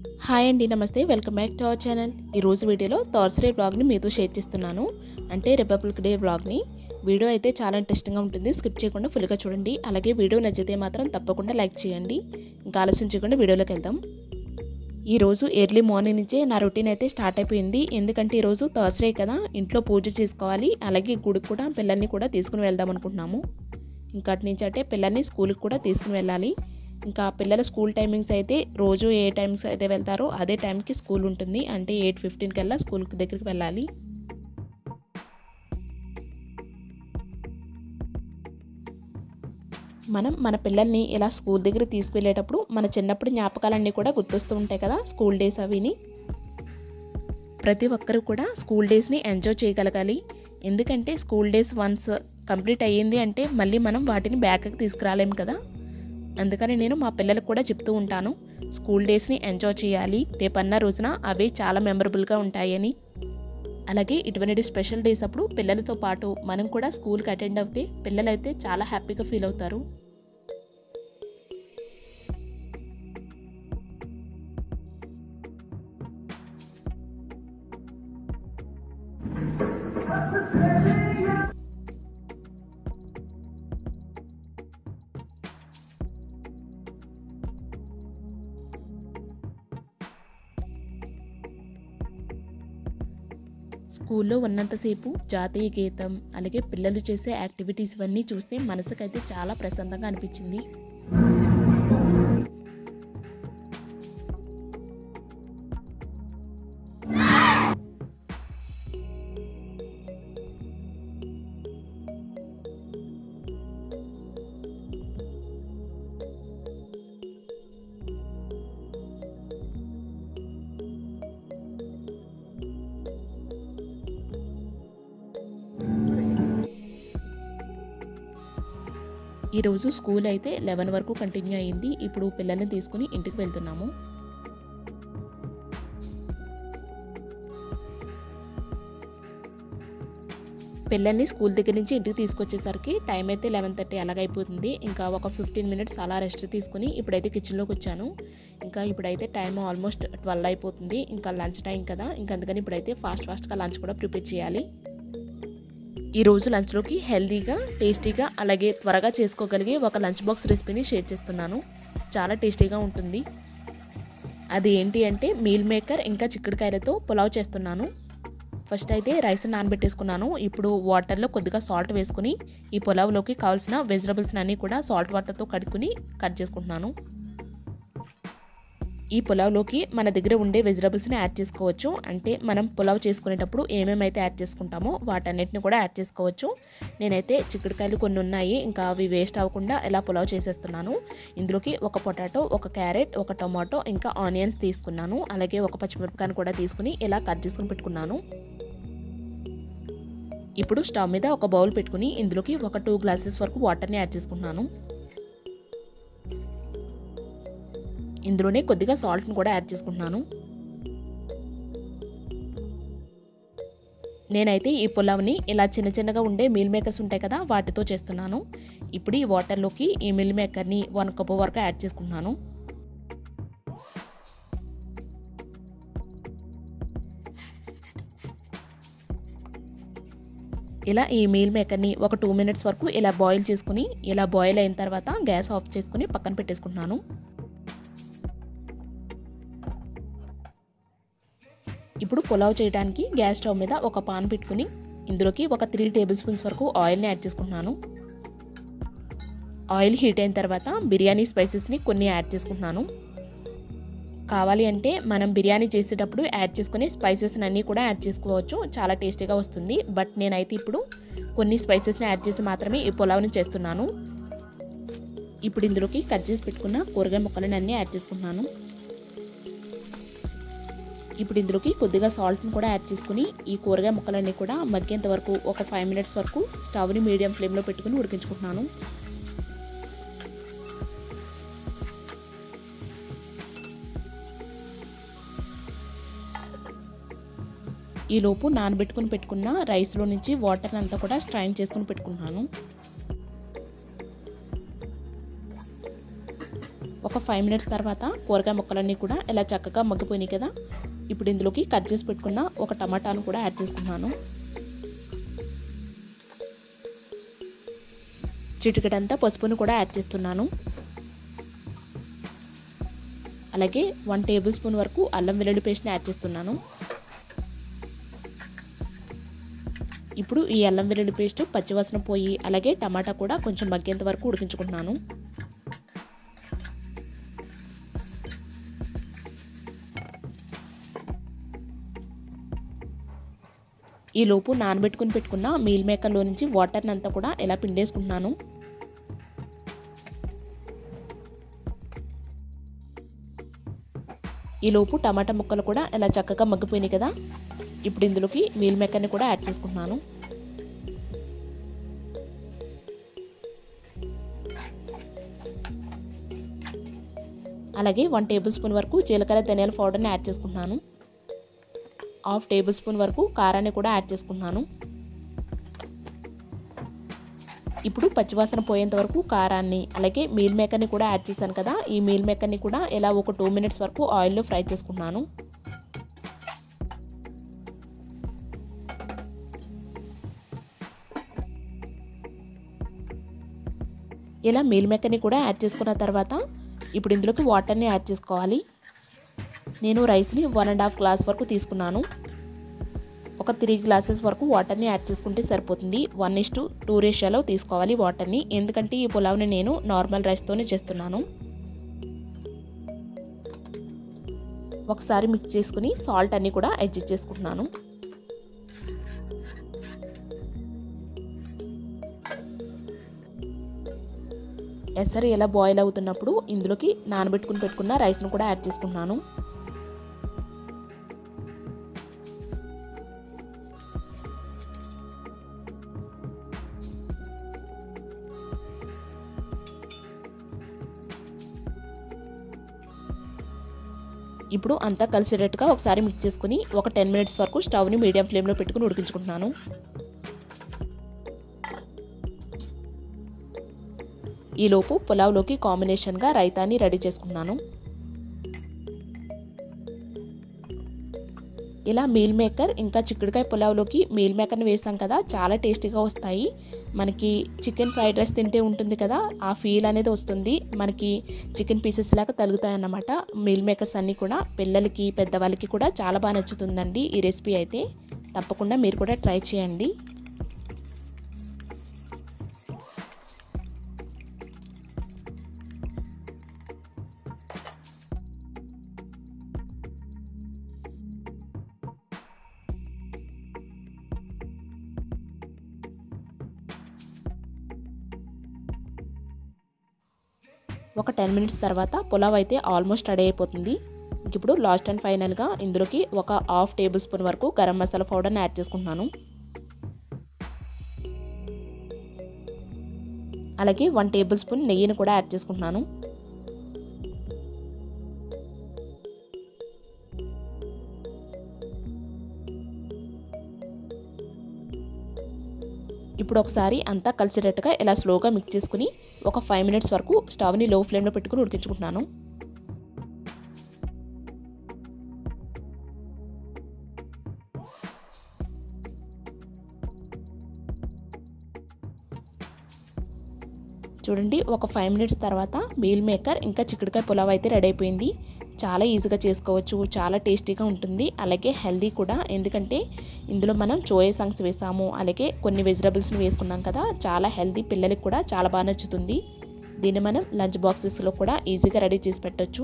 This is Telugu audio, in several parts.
హాయ్ అండి నమస్తే welcome back to our channel ఈరోజు వీడియోలో థర్స్డే బ్లాగ్ని మీతో షేర్ చేస్తున్నాను అంటే రిపబ్లిక్ డే బ్లాగ్ని వీడియో అయితే చాలా ఇంట్రెస్టింగ్గా ఉంటుంది స్కిప్ చేయకుండా ఫుల్గా చూడండి అలాగే వీడియో నచ్చితే మాత్రం తప్పకుండా లైక్ చేయండి ఇంకా ఆలస్యం చేయకుండా వీడియోలోకి వెళ్దాం ఈరోజు ఎర్లీ మార్నింగ్ నుంచే నా రొటీన్ అయితే స్టార్ట్ అయిపోయింది ఎందుకంటే ఈరోజు థర్స్డే కదా ఇంట్లో పూజ చేసుకోవాలి అలాగే గుడికి కూడా పిల్లల్ని కూడా తీసుకుని వెళ్దాం అనుకుంటున్నాము ఇంకా అటు నుంచి అంటే పిల్లల్ని స్కూల్కి కూడా తీసుకుని వెళ్ళాలి ఇంకా పిల్లల స్కూల్ టైమింగ్స్ అయితే రోజు ఏ టైమ్స్ అయితే వెళ్తారో అదే టైంకి స్కూల్ ఉంటుంది అంటే ఎయిట్ ఫిఫ్టీన్ కల్లా స్కూల్ దగ్గరికి వెళ్ళాలి మనం మన పిల్లల్ని ఇలా స్కూల్ దగ్గర తీసుకువెళ్ళేటప్పుడు మన చిన్నప్పుడు జ్ఞాపకాలన్నీ కూడా గుర్తొస్తూ ఉంటాయి కదా స్కూల్ డేస్ అవిని ప్రతి ఒక్కరు కూడా స్కూల్ డేస్ని ఎంజాయ్ చేయగలగాలి ఎందుకంటే స్కూల్ డేస్ వన్స్ కంప్లీట్ అయ్యింది అంటే మళ్ళీ మనం వాటిని బ్యాక్కి తీసుకురాలేము కదా అందుకని నేను మా పిల్లలకు కూడా చెప్తూ ఉంటాను స్కూల్ డేస్ని ఎంజాయ్ చేయాలి రేపన్న రోజున అవి చాలా మెమరబుల్గా ఉంటాయని అలాగే ఇటువంటి స్పెషల్ డేస్ అప్పుడు పిల్లలతో పాటు మనం కూడా స్కూల్కి అటెండ్ అవుతే పిల్లలైతే చాలా హ్యాపీగా ఫీల్ అవుతారు స్కూల్లో ఉన్నంతసేపు జాతీయ గీతం అలాగే పిల్లలు చేసే యాక్టివిటీస్ ఇవన్నీ చూస్తే మనసుకైతే చాలా ప్రశాంతంగా అనిపించింది ఈరోజు స్కూల్ అయితే లెవెన్ వరకు కంటిన్యూ అయ్యింది ఇప్పుడు పిల్లల్ని తీసుకుని ఇంటికి వెళ్తున్నాము పిల్లల్ని స్కూల్ దగ్గర నుంచి ఇంటికి తీసుకొచ్చేసరికి టైం అయితే లెవెన్ థర్టీ అలాగైపోతుంది ఇంకా ఒక ఫిఫ్టీన్ మినిట్స్ అలా రెస్ట్ తీసుకుని ఇప్పుడైతే కిచెన్లోకి వచ్చాను ఇంకా ఇప్పుడైతే టైం ఆల్మోస్ట్ ట్వెల్వ్ అయిపోతుంది ఇంకా లంచ్ టైం కదా ఇంకా అందుకని ఇప్పుడైతే ఫాస్ట్ ఫాస్ట్గా లంచ్ కూడా ప్రిపేర్ చేయాలి ఈరోజు లంచ్లోకి హెల్తీగా టేస్టీగా అలాగే త్వరగా చేసుకోగలిగే ఒక లంచ్ బాక్స్ రెసిపీని షేర్ చేస్తున్నాను చాలా టేస్టీగా ఉంటుంది అది ఏంటి అంటే మీల్ మేకర్ ఇంకా చిక్కుడుకాయలతో పులావ్ చేస్తున్నాను ఫస్ట్ అయితే రైస్ నానబెట్టేసుకున్నాను ఇప్పుడు వాటర్లో కొద్దిగా సాల్ట్ వేసుకుని ఈ పులావ్లోకి కావాల్సిన వెజిటబుల్స్ అన్నీ కూడా సాల్ట్ వాటర్తో కడుక్కుని కట్ చేసుకుంటున్నాను ఈ పులావ్లోకి మన దగ్గర ఉండే వెజిటబుల్స్ని యాడ్ చేసుకోవచ్చు అంటే మనం పులావ్ చేసుకునేటప్పుడు ఏమేమైతే యాడ్ చేసుకుంటామో వాటన్నిటిని కూడా యాడ్ చేసుకోవచ్చు నేనైతే చిక్కుడుకాయలు కొన్ని ఉన్నాయి ఇంకా అవి వేస్ట్ అవ్వకుండా ఎలా పులావ్ చేసేస్తున్నాను ఇందులోకి ఒక పొటాటో ఒక క్యారెట్ ఒక టొమాటో ఇంకా ఆనియన్స్ తీసుకున్నాను అలాగే ఒక పచ్చిమిరపకాయను కూడా తీసుకుని ఇలా కట్ చేసుకుని పెట్టుకున్నాను ఇప్పుడు స్టవ్ మీద ఒక బౌల్ పెట్టుకుని ఇందులోకి ఒక టూ గ్లాసెస్ వరకు వాటర్ని యాడ్ చేసుకుంటున్నాను ఇందులోనే కొద్దిగా సాల్ట్ని కూడా యాడ్ చేసుకుంటున్నాను నేనైతే ఈ పులావ్ని ఇలా చిన్న చిన్నగా ఉండే మీల్ మేకర్స్ ఉంటాయి కదా వాటితో చేస్తున్నాను ఇప్పుడు ఈ వాటర్లోకి ఈ మిల్ మేకర్ని వన్ కప్ వరకు యాడ్ చేసుకుంటున్నాను ఇలా ఈ మీల్ మేకర్ని ఒక టూ మినిట్స్ వరకు ఇలా బాయిల్ చేసుకుని ఇలా బాయిల్ అయిన తర్వాత గ్యాస్ ఆఫ్ చేసుకుని పక్కన పెట్టేసుకుంటున్నాను ఇప్పుడు పులావ్ చేయడానికి గ్యాస్ స్టవ్ మీద ఒక పాన్ పెట్టుకుని ఇందులోకి ఒక త్రీ టేబుల్ స్పూన్స్ వరకు ఆయిల్ని యాడ్ చేసుకుంటున్నాను ఆయిల్ హీట్ అయిన తర్వాత బిర్యానీ స్పైసెస్ని కొన్ని యాడ్ చేసుకుంటున్నాను కావాలి అంటే మనం బిర్యానీ చేసేటప్పుడు యాడ్ చేసుకునే స్పైసెస్ అన్నీ కూడా యాడ్ చేసుకోవచ్చు చాలా టేస్టీగా వస్తుంది బట్ నేనైతే ఇప్పుడు కొన్ని స్పైసెస్ని యాడ్ చేసి మాత్రమే ఈ పులావ్ని చేస్తున్నాను ఇప్పుడు ఇందులోకి కట్ చేసి పెట్టుకున్న కూరగాయ ముక్కలని అన్నీ యాడ్ చేసుకుంటున్నాను ఇప్పుడు ఇందులోకి కొద్దిగా సాల్ట్ని కూడా యాడ్ చేసుకుని ఈ కూరగాయ ముక్కలన్నీ కూడా మగ్గేంత వరకు ఒక ఫైవ్ మినిట్స్ వరకు స్టవ్ని మీడియం ఫ్లేమ్లో పెట్టుకుని ఉడికించుకుంటున్నాను ఈలోపు నానబెట్టుకుని పెట్టుకున్న రైస్లో నుంచి వాటర్ అంతా కూడా స్ట్రైన్ చేసుకుని పెట్టుకుంటున్నాను ఒక ఫైవ్ మినిట్స్ తర్వాత కూరగాయ ముక్కలన్నీ కూడా ఇలా చక్కగా మగ్గిపోయినాయి కదా ఇప్పుడు ఇందులోకి కట్ చేసి పెట్టుకున్న ఒక టమాటాను కూడా యాడ్ చేసుకున్నాను చిటికెడంతా పసుపును కూడా యాడ్ చేస్తున్నాను అలాగే వన్ టేబుల్ స్పూన్ వరకు అల్లం వెల్లుల్లి పేస్ట్ని యాడ్ చేస్తున్నాను ఇప్పుడు ఈ అల్లం వెల్లుల్లి పేస్ట్ పచ్చివాసన పోయి అలాగే టమాటా కూడా కొంచెం మగ్గేంత వరకు ఉడికించుకుంటున్నాను ఈ లోపు నానబెట్టుకుని పెట్టుకున్న మీల్ మేకర్లో నుంచి వాటర్ని అంతా కూడా ఎలా పిండేసుకుంటున్నాను ఈ లోపు టమాటా ముక్కలు కూడా ఇలా చక్కగా మగ్గిపోయినాయి కదా ఇప్పుడు ఇందులోకి మీల్ మేకర్ని కూడా యాడ్ చేసుకుంటున్నాను అలాగే వన్ టేబుల్ స్పూన్ వరకు జీలకర్ర ధనియాల పౌడర్ని యాడ్ చేసుకుంటున్నాను హాఫ్ టేబుల్ స్పూన్ వరకు కారాన్ని కూడా యాడ్ చేసుకుంటున్నాను ఇప్పుడు పచ్చివాసన పోయేంత వరకు కారాన్ని అలాగే మీల్ మేకర్ని కూడా యాడ్ చేశాను కదా ఈ మీల్ మేకర్ని కూడా ఇలా ఒక టూ మినిట్స్ వరకు ఆయిల్లో ఫ్రై చేసుకుంటున్నాను ఇలా మీల్ మేకర్ని కూడా యాడ్ చేసుకున్న తర్వాత ఇప్పుడు ఇందులోకి వాటర్ని యాడ్ చేసుకోవాలి నేను రైస్ని వన్ అండ్ హాఫ్ గ్లాస్ వరకు తీసుకున్నాను ఒక త్రీ గ్లాసెస్ వరకు వాటర్ని యాడ్ చేసుకుంటే సరిపోతుంది వన్ ఇస్ టు టూ రేషియోలో తీసుకోవాలి వాటర్ని ఎందుకంటే ఈ పులావ్ని నేను నార్మల్ రైస్తోనే చేస్తున్నాను ఒకసారి మిక్స్ చేసుకుని సాల్ట్ అన్నీ కూడా అడ్జస్ట్ చేసుకుంటున్నాను ఎసరు ఎలా బాయిల్ అవుతున్నప్పుడు ఇందులోకి నానబెట్టుకుని పెట్టుకున్న రైస్ను కూడా యాడ్ చేసుకుంటున్నాను ఇప్పుడు అంతా కలిసేటట్టుగా ఒకసారి మిక్స్ చేసుకుని ఒక టెన్ మినిట్స్ వరకు స్టవ్ని మీడియం ఫ్లేమ్లో పెట్టుకుని ఉడికించుకుంటున్నాను ఈలోపు పులావ్లోకి కాంబినేషన్గా రైతాని రెడీ చేసుకున్నాను ఇలా మీల్ మేకర్ ఇంకా చిక్కుడుకాయ పులావ్లోకి మీల్ మేకర్ని వేస్తాం కదా చాలా టేస్టీగా వస్తాయి మనకి చికెన్ ఫ్రైడ్ రైస్ తింటే ఉంటుంది కదా ఆ ఫీల్ అనేది వస్తుంది మనకి చికెన్ పీసెస్ లాగా తగులుతాయి అన్నమాట మీల్ మేకర్స్ అన్నీ కూడా పిల్లలకి పెద్దవాళ్ళకి కూడా చాలా బాగా నచ్చుతుందండి ఈ రెసిపీ అయితే తప్పకుండా మీరు కూడా ట్రై చేయండి ఒక టెన్ మినిట్స్ తర్వాత పులావ్ అయితే ఆల్మోస్ట్ రెడీ అయిపోతుంది ఇప్పుడు లాస్ట్ అండ్ ఫైనల్గా ఇందులోకి ఒక హాఫ్ టేబుల్ స్పూన్ వరకు గరం మసాలా పౌడర్ని యాడ్ చేసుకుంటున్నాను అలాగే వన్ టేబుల్ స్పూన్ నెయ్యిని కూడా యాడ్ చేసుకుంటున్నాను ఇప్పుడు ఒకసారి అంతా కలిసేటట్టుగా ఇలా స్లోగా మిక్స్ చేసుకుని ఒక ఫైవ్ మినిట్స్ వరకు స్టవ్ని లో ఫ్లేమ్లో పెట్టుకుని ఉడికించుకుంటున్నాను చూడండి ఒక ఫైవ్ మినిట్స్ తర్వాత మీల్ మేకర్ ఇంకా చిక్కుడుకాయ పులావ్ అయితే రెడీ అయిపోయింది చాలా ఈజీగా చేసుకోవచ్చు చాలా టేస్టీగా ఉంటుంది అలాగే హెల్దీ కూడా ఎందుకంటే ఇందులో మనం చోయా సాంగ్స్ వేసాము అలాగే కొన్ని వెజిటబుల్స్ని వేసుకున్నాం కదా చాలా హెల్దీ పిల్లలకి కూడా చాలా బాగా నచ్చుతుంది దీన్ని మనం లంచ్ బాక్సెస్లో కూడా ఈజీగా రెడీ చేసి పెట్టచ్చు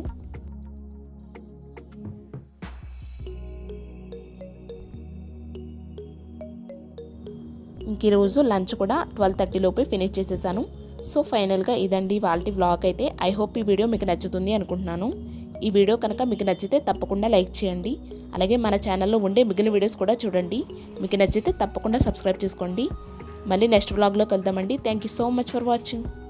ఇంక ఈరోజు లంచ్ కూడా ట్వెల్వ్ థర్టీ లోపే ఫినిష్ చేసేసాను సో ఫైనల్గా ఇదండి వాళ్ళ వ్లాగ్ అయితే ఐ హోప్ ఈ వీడియో మీకు నచ్చుతుంది అనుకుంటున్నాను ఈ వీడియో కనుక మీకు నచ్చితే తప్పకుండా లైక్ చేయండి అలాగే మన ఛానల్లో ఉండే మిగిలిన వీడియోస్ కూడా చూడండి మీకు నచ్చితే తప్పకుండా సబ్స్క్రైబ్ చేసుకోండి మళ్ళీ నెక్స్ట్ వ్లాగ్లో కలుద్దామండి thank you so much for watching